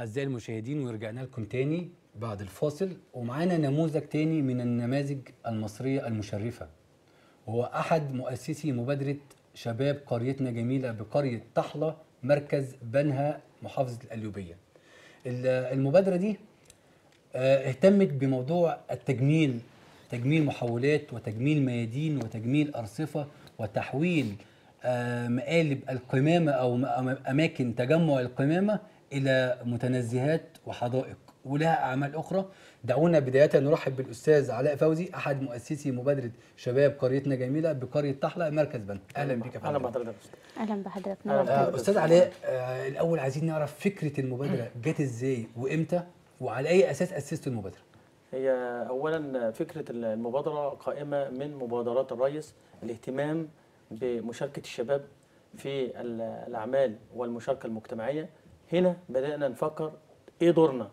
أعزائي المشاهدين ورجعنا لكم تاني بعد الفاصل ومعانا نموذج تاني من النماذج المصرية المشرفة وهو أحد مؤسسي مبادرة شباب قريتنا جميلة بقرية طحلة مركز بنها محافظة القليوبية ال- المبادرة دي آه، اهتمت بموضوع التجميل تجميل محولات وتجميل ميادين وتجميل أرصفة وتحويل آه، مقالب القمامة أو م- أم- أماكن تجمع القمامة إلى متنزهات وحدائق ولها أعمال أخرى دعونا بداية نرحب بالأستاذ علاء فوزي أحد مؤسسي مبادرة شباب قريتنا جميلة بقرية طحلة مركز بنها أهلا بك يا اهلا فندم بحضرتك اهلا بحضرتك أهلا نورتنا. بحضرتك. آه، استاذ علاء آه، الاول عايزين نعرف فكره المبادره جت ازاي وامتى وعلى اي اساس اسستوا المبادره هي اولا فكره المبادره قائمه من مبادرات الرئيس الاهتمام بمشاركه الشباب في ال- الاعمال والمشاركه المجتمعيه هنا بدانا نفكر ايه دورنا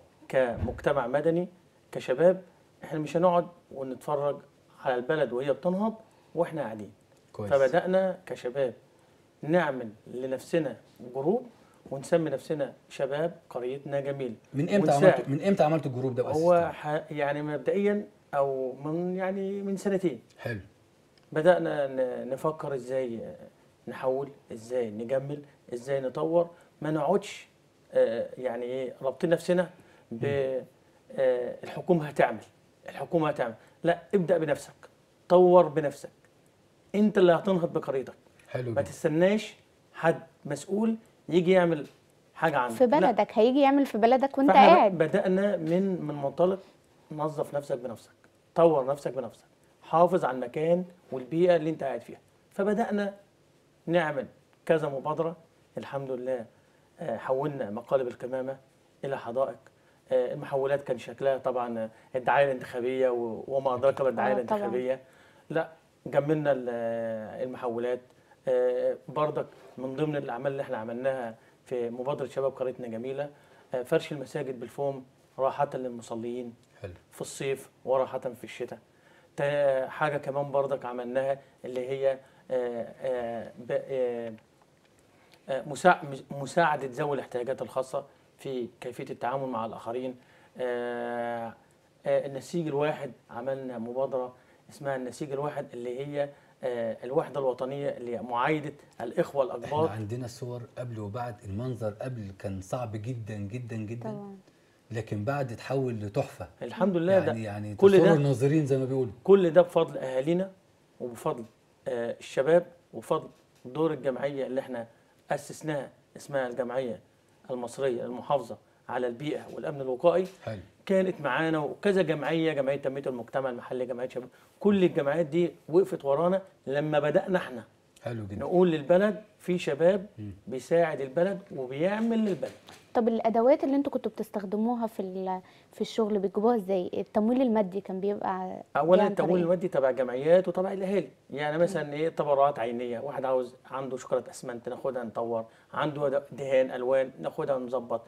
كمجتمع مدني كشباب احنا مش هنقعد ونتفرج على البلد وهي بتنهض واحنا قاعدين كويس فبدانا كشباب نعمل لنفسنا جروب ونسمي نفسنا شباب قريتنا جميل من امتى ونساعد. عملتوا من امتى عملتوا الجروب ده هو واسستوه؟ ح- يعني مبدئيا او من يعني من سنتين حلو بدانا ن- نفكر ازاي نحول ازاي نجمل ازاي نطور ما نقعدش آه، يعني ايه رابطين نفسنا ب آه، الحكومه هتعمل الحكومه هتعمل لا ابدا بنفسك طور بنفسك انت اللي هتنهض بقريتك حلو ما جدا تستناش حد مسؤول يجي يعمل حاجه عنك في لا. بلدك هيجي يعمل في بلدك وانت فاحنا قاعد بدأنا من من منطلق نظف نفسك بنفسك طور نفسك بنفسك حافظ على المكان والبيئة اللي انت قاعد فيها فبدأنا نعمل كذا مبادرة الحمد لله آه، حولنا مقالب القمامة إلى حدائق آه، المحولات كان شكلها طبعا الدعاية الانتخابية و- وما أدراك ما الدعاية آه، طبعاً. الانتخابية لا جملنا ال- المحولات آه، برضك من ضمن الأعمال اللي احنا عملناها في مبادرة شباب قريتنا جميلة آه، فرش المساجد بالفوم راحة للمصلين حلو في الصيف وراحة في الشتاء تا- حاجة كمان برضك عملناها اللي هي آه، آه، ب- آه، آه، مساع- مساعدة ذوي الاحتياجات الخاصة في كيفية التعامل مع الآخرين آه، آه، النسيج الواحد عملنا مبادرة اسمها النسيج الواحد اللي هي آه، الوحدة الوطنية اللي هي معايدة الإخوة احنا الأقباط عندنا صور قبل وبعد المنظر قبل كان صعب جدا جدا جدا طبعا لكن بعد اتحول لتحفه الحمد لله يعني ده يعني كل تصور ده الناظرين زي ما بيقولوا كل ده بفضل اهالينا وبفضل آه، الشباب وبفضل دور الجمعيه اللي احنا اسسناها اسمها الجمعيه المصريه المحافظه على البيئه والامن الوقائي حلو كانت معانا وكذا جمعيه جمعيه تنميه المجتمع المحلي جمعيه شباب كل الجمعيات دي وقفت ورانا لما بدانا احنا حلو جدا نقول للبلد في شباب بيساعد البلد وبيعمل للبلد طب الادوات اللي انتوا كنتوا بتستخدموها في ال- في الشغل بتجيبوها ازاي التمويل المادي كان بيبقى اولا عن طريق التمويل إيه؟ المادي تبع الجمعيات وتبع الاهالي يعني مثلا ايه تبرعات عينيه واحد عاوز عنده شكاره اسمنت ناخدها نطور عنده دهان الوان ناخدها نظبط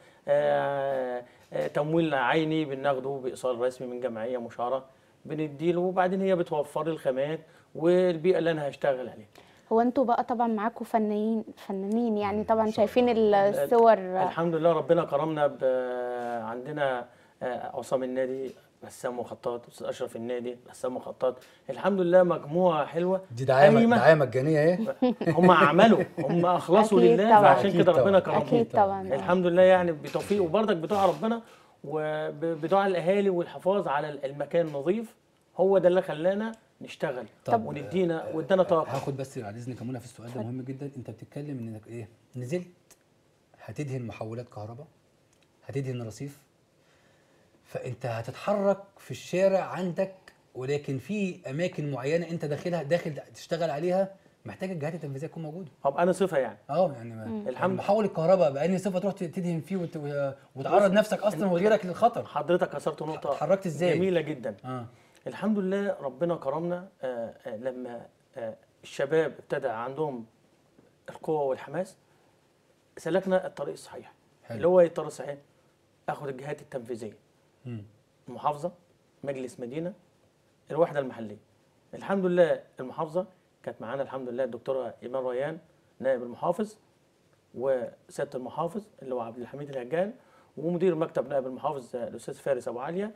آه آه تمويل عيني بناخده بايصال رسمي من جمعيه مشاره بنديله وبعدين هي بتوفر لي الخامات والبيئه اللي انا هشتغل عليها هو انتوا بقى طبعا معاكم فنانين فنانين يعني طبعا شاء شايفين الله. الصور الحمد لله ربنا كرمنا ب عندنا آه، عصام النادي رسام وخطاط استاذ اشرف النادي رسام وخطاط الحمد لله مجموعه حلوه دي دعايه قايمة. دعايه مجانيه اهي هم عملوا هم اخلصوا أكيد لله طبعاً. فعشان أكيد كده طبعاً. ربنا كرمهم اكيد طبعا الحمد لله يعني بتوفيق وبرضك بتوع ربنا وبدعاء الاهالي والحفاظ على المكان النظيف هو ده اللي خلانا نشتغل طب، وندينا وادانا طاقه هاخد بس بعد اذنك يا منى في السؤال ده مهم جدا انت بتتكلم انك ايه نزلت هتدهن محولات كهرباء هتدهن رصيف فانت هتتحرك في الشارع عندك ولكن في اماكن معينه انت داخلها داخل تشتغل عليها محتاج الجهات التنفيذيه تكون موجوده طب انا صفه يعني اه يعني ما الحمد- محول الكهرباء بأنهي صفه تروح تدهن فيه وت... وتعرض نفسك اصلا وغيرك للخطر حضرتك اثرت نقطه اتحركت ازاي؟ جميله جدا اه الحمد لله ربنا كرمنا آه، آه، لما آه، الشباب ابتدى عندهم القوة والحماس سلكنا الطريق الصحيح حلو. اللي هو ايه الطريق الصحيح اخد الجهات التنفيذية مم. المحافظة مجلس مدينة الوحدة المحلية الحمد لله المحافظة كانت معانا الحمد لله الدكتورة إيمان ريان نائب المحافظ وسيادة المحافظ اللي هو عبد الحميد الهجان ومدير مكتب نائب المحافظ آه، الاستاذ فارس ابو عليا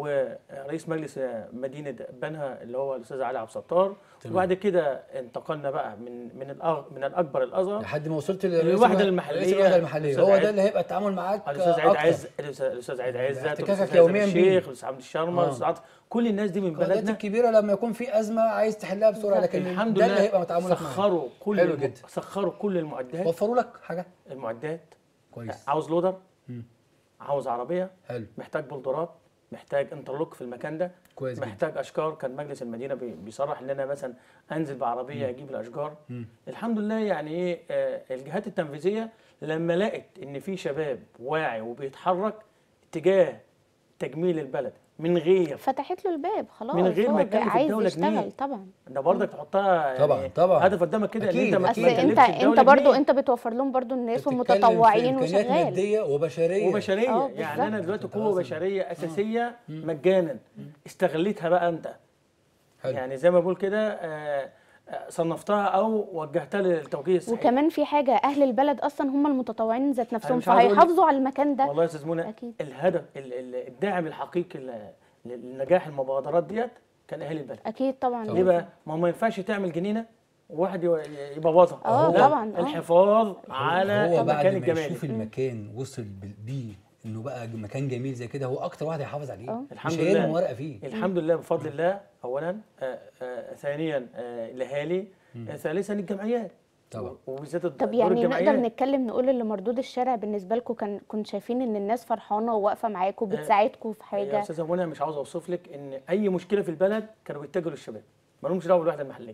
ورئيس مجلس آه، مدينه بنها اللي هو الاستاذ علي عبد الستار تمام. وبعد كده انتقلنا بقى من من الأغ... من الاكبر الاصغر لحد ما وصلت الوحدة المحلية. رئيس الوحده المحليه أستاذ هو عيد- ده اللي هيبقى التعامل معاك الاستاذ عيد أكتر. عز الأستاذ- الاستاذ عيد عزت احتكاكك الاستاذ عزت يومياً بيه. الشيخ الاستاذ عبد الشرمر آه. الاستاذ عاطف كل الناس دي من القنوات بلدنا الكبيره لما يكون في ازمه عايز تحلها بسرعه لكن الحمد ده لله اللي هيبقى تعاملك معاه سخروا كل حلو الم- جدا. سخروا كل المعدات وفروا لك حاجه المعدات كويس عاوز لودر مم. عاوز عربيه حلو محتاج بلدرات محتاج انترلوك في المكان ده كويس جدا محتاج اشجار كان مجلس المدينه بي- بيصرح ان انا مثلا انزل بعربيه اجيب الاشجار مم. الحمد لله يعني ايه آه، الجهات التنفيذيه لما لقت ان في شباب واعي وبيتحرك تجاه تجميل البلد من غير فتحت له الباب خلاص من غير هو ما يكلف عايز الدولة يشتغل جنيه. طبعا ده برضك تحطها يعني طبعاً، طبعاً. هدف قدامك كده ان أكيد، انت ما اصل أكيد. انت تكلفش انت الدولة برضو جنيه. انت بتوفر لهم برضو الناس بتتكلم في ومتطوعين إمكانيات وشغال ماديه وبشريه وبشريه آه، يعني انا بالظبط. دلوقتي قوه متوازن. بشريه اساسيه مجانا استغلتها بقى انت حلو. يعني زي ما بقول كده آه، آه، صنفتها او وجهتها للتوجيه الصحيح وكمان في حاجه اهل البلد اصلا هم المتطوعين ذات نفسهم مش عايز أقول لك- فهيحافظوا على المكان ده والله يا استاذ منى أكيد. الهدف ال- ال- الداعم الحقيقي ل- لنجاح المبادرات ديت كان اهالي البلد اكيد طبعا ليه بقى؟ ما هو ما ينفعش تعمل جنينه وواحد يو- يبوظها آه، لا، طبعاً، آه. الحفاظ على هو بعد المكان ما يشوف الجمالي المكان وصل بال- بيه انه بقى مكان جميل زي كده هو اكتر واحد هيحافظ عليه آه. الحمد مش هيرمي لله. ورقه فيه الحمد لله بفضل الله اولا آه، آه، ثانيا آه، الاهالي آه، ثالثا الجمعيات طبعا. وبالذات الد- طب دور يعني الجمعيات. نقدر نتكلم نقول اللي مردود الشارع بالنسبه لكم كان كنتوا شايفين ان الناس فرحانه وواقفه معاكم وبتساعدكم في يا حاجه استاذه منى مش عاوز اوصف لك ان اي مشكله في البلد كانوا بيتجهوا للشباب ما لهمش دعوه بالوحده المحليه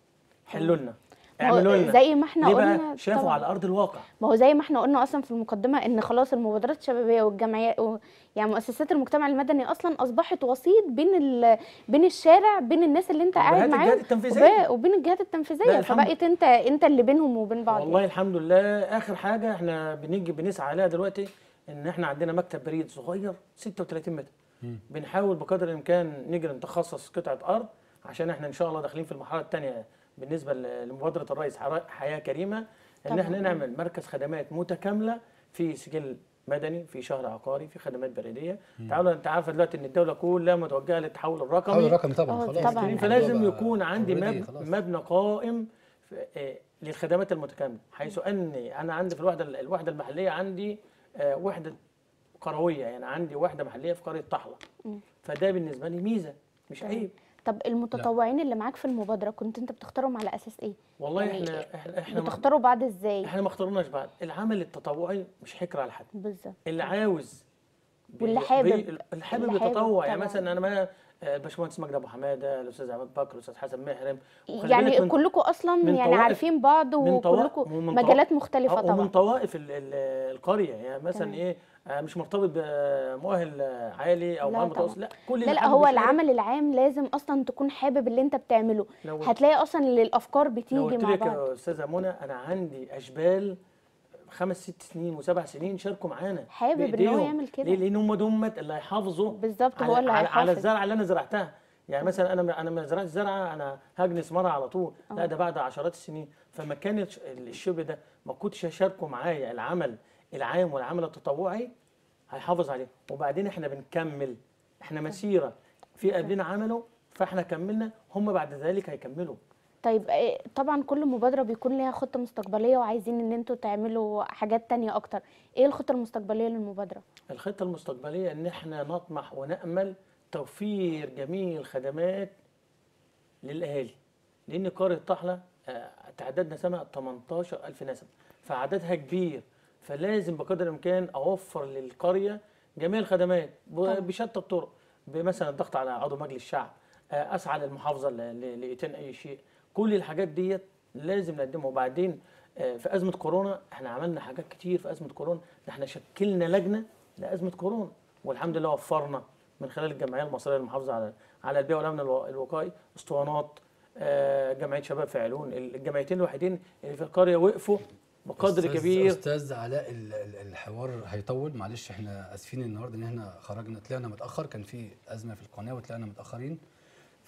حلوا لنا ما هو اعملوا لنا زي ما احنا ليه قلنا بقى شافوا طبعاً. على ارض الواقع ما هو زي ما احنا قلنا اصلا في المقدمه ان خلاص المبادرات الشبابيه والجمعيات و... يعني مؤسسات المجتمع المدني اصلا اصبحت وسيط بين ال... بين الشارع بين الناس اللي انت قاعد وبين معاهم الجهات التنفيذية. وب- وبين الجهات التنفيذيه لا، الحمد- فبقيت انت انت اللي بينهم وبين بعض والله الحمد لله اخر حاجه احنا بنيجي بنسعى عليها دلوقتي ان احنا عندنا مكتب بريد صغير 36 متر بنحاول بقدر الامكان نجري نتخصص قطعه ارض عشان احنا ان شاء الله داخلين في المرحله الثانيه بالنسبه ل- لمبادره الرئيس حرا- حياه كريمه ان طبعاً. احنا نعمل مركز خدمات متكامله في سجل مدني في شهر عقاري في خدمات بريديه تعالوا انت عارفه دلوقتي ان الدوله كلها متوجهه للتحول الرقمي حول الرقم طبعا آه، خلاص طبعاً. الموضوع فلازم بقى يكون عندي already مبنى, خلاص. مبنى قائم في- آه، للخدمات المتكامله حيث اني انا عندي في الوحده الوحده المحليه عندي آه، وحده قرويه يعني عندي وحده محليه في قريه طحله فده بالنسبه لي ميزه مش عيب طب المتطوعين اللي معاك في المبادره كنت انت بتختارهم على اساس ايه والله يعني احنا احنا احنا ما, بتختاروا بعض ازاي احنا ما اخترناش بعد العمل التطوعي مش حكر على حد بالظبط اللي عاوز بي- واللي حابب. بي- اللي حابب اللي حابب يتطوع يعني طبعاً. مثلا انا ما آه، الباشمهندس مجدي ابو حماده الاستاذ عماد بكر الاستاذ حسن محرم وخلي بالك يعني من- كلكم اصلا من يعني طوائف- عارفين بعض من طوائف- وكلكم ومن مجالات طوائف- مختلفه آه، طبعا ومن طوائف ال- ال- القريه يعني مثلا تمام. ايه آه، مش مرتبط بمؤهل آه، عالي او لا مؤهل طبعاً. متوسط لا كل لا اللي لا حابب هو يشارك، العمل العام لازم اصلا تكون حابب اللي انت بتعمله لو- هتلاقي اصلا اللي الافكار لو بتيجي قلت مع لك بعض يا استاذه منى انا عندي اشبال خمس ست سنين وسبع سنين شاركوا معانا حابب إن هو بإيديهم. يعمل كده. ليه؟ لان هم دمت اللي هيحافظوا بالظبط، على هو اللي على, على هيحافظ. الزرعه اللي انا زرعتها يعني مثلا انا انا ما زرعتش زرعه انا هجني ثمارها على طول لا ده بعد عشرات السنين فما كان الش- الشبه ده ما كنتش هشاركوا معايا العمل العام والعمل التطوعي هيحافظ عليه وبعدين احنا بنكمل احنا مسيره في قبلنا عملوا فاحنا كملنا هم بعد ذلك هيكملوا طيب إيه، طبعا كل مبادره بيكون ليها خطه مستقبليه وعايزين ان انتوا تعملوا حاجات تانية اكتر ايه الخطه المستقبليه للمبادره الخطة المستقبلية إن إحنا نطمح ونأمل توفير جميع الخدمات للأهالي لأن قرية طحلة آه، تعدادنا سنة 18 ألف نسمة فعددها كبير فلازم بقدر الإمكان أوفر للقرية جميع الخدمات ب- بشتى الطرق مثلا الضغط على عضو مجلس الشعب آه، أسعى للمحافظة ل- ل- لإيتان أي شيء كل الحاجات ديت لازم نقدمها وبعدين آه، في أزمة كورونا احنا عملنا حاجات كتير في أزمة كورونا احنا شكلنا لجنة لأزمة كورونا والحمد لله وفرنا من خلال الجمعية المصرية للمحافظة على على البيئة والأمن الو- الوقائي اسطوانات آه، جمعية شباب فاعلون الجمعيتين الوحيدين اللي في القرية وقفوا بقدر أستاذ- كبير استاذ علاء ال- ال- الحوار هيطول معلش احنا اسفين النهارده ان احنا خرجنا طلعنا متاخر كان في ازمه في القناه وطلعنا متاخرين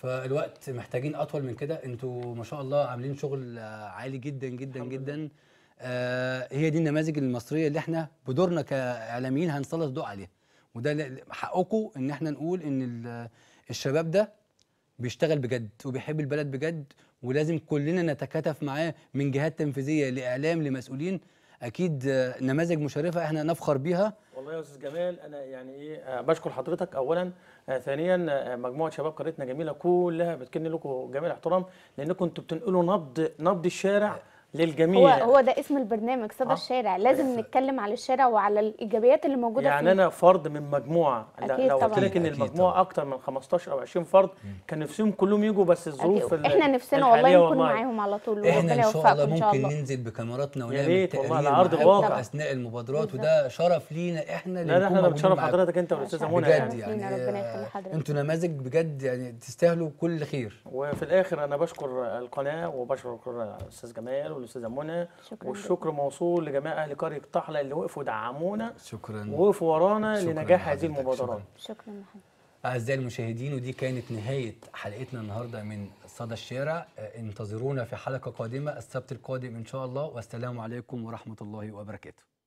فالوقت محتاجين اطول من كده انتوا ما شاء الله عاملين شغل آه، عالي جدا جدا جدا آه هي دي النماذج المصريه اللي احنا بدورنا كاعلاميين هنسلط الضوء عليها وده ل- حقكم ان احنا نقول ان ال- الشباب ده بيشتغل بجد وبيحب البلد بجد ولازم كلنا نتكاتف معاه من جهات تنفيذيه لاعلام لمسؤولين اكيد آه، نماذج مشرفه احنا نفخر بيها والله يا استاذ جمال انا يعني ايه آه، بشكر حضرتك اولا آه، ثانيا آه، مجموعه شباب قريتنا جميله كلها بتكن لكم جميع الاحترام لانكم انتوا بتنقلوا نبض نبض الشارع للجميع هو هو ده اسم البرنامج صدى آه. الشارع لازم نتكلم على الشارع وعلى الايجابيات اللي موجوده يعني فيه انا فرد من مجموعه لا- أكيد لو قلت طبعاً. لك ان أكيد المجموعه طبعاً. اكتر من 15 او 20 فرد كان نفسهم كلهم يجوا بس الظروف أكيد. ال- احنا نفسنا الحالية والله نكون والله. معاهم على طول احنا وربنا ان شاء يوفقكم الله ان شاء ممكن الله ننزل بكاميراتنا يا ونعمل ريت تقرير والله على أرض معاكم الواقع. اثناء المبادرات وده شرف لينا احنا اللي لا لا نكون احنا موجودين بنشرف معاكم. حضرتك انت والاستاذه عشان منى بجد يعني يعني. يعني ربنا آه، يخلي حضرتك. انتوا نماذج بجد يعني تستاهلوا كل خير وفي الاخر انا بشكر القناه وبشكر الاستاذ جمال والاستاذه منى شكراً والشكر موصول لجميع اهل قريه طحله اللي وقفوا دعمونا شكرا ووقفوا ورانا شكراً لنجاح هذه لحضرتك، المبادرات شكراً. شكرا لحضرتك أعزائي المشاهدين ودي كانت نهاية حلقتنا النهاردة من صدى الشارع آه، انتظرونا في حلقة قادمة السبت القادم إن شاء الله والسلام عليكم ورحمة الله وبركاته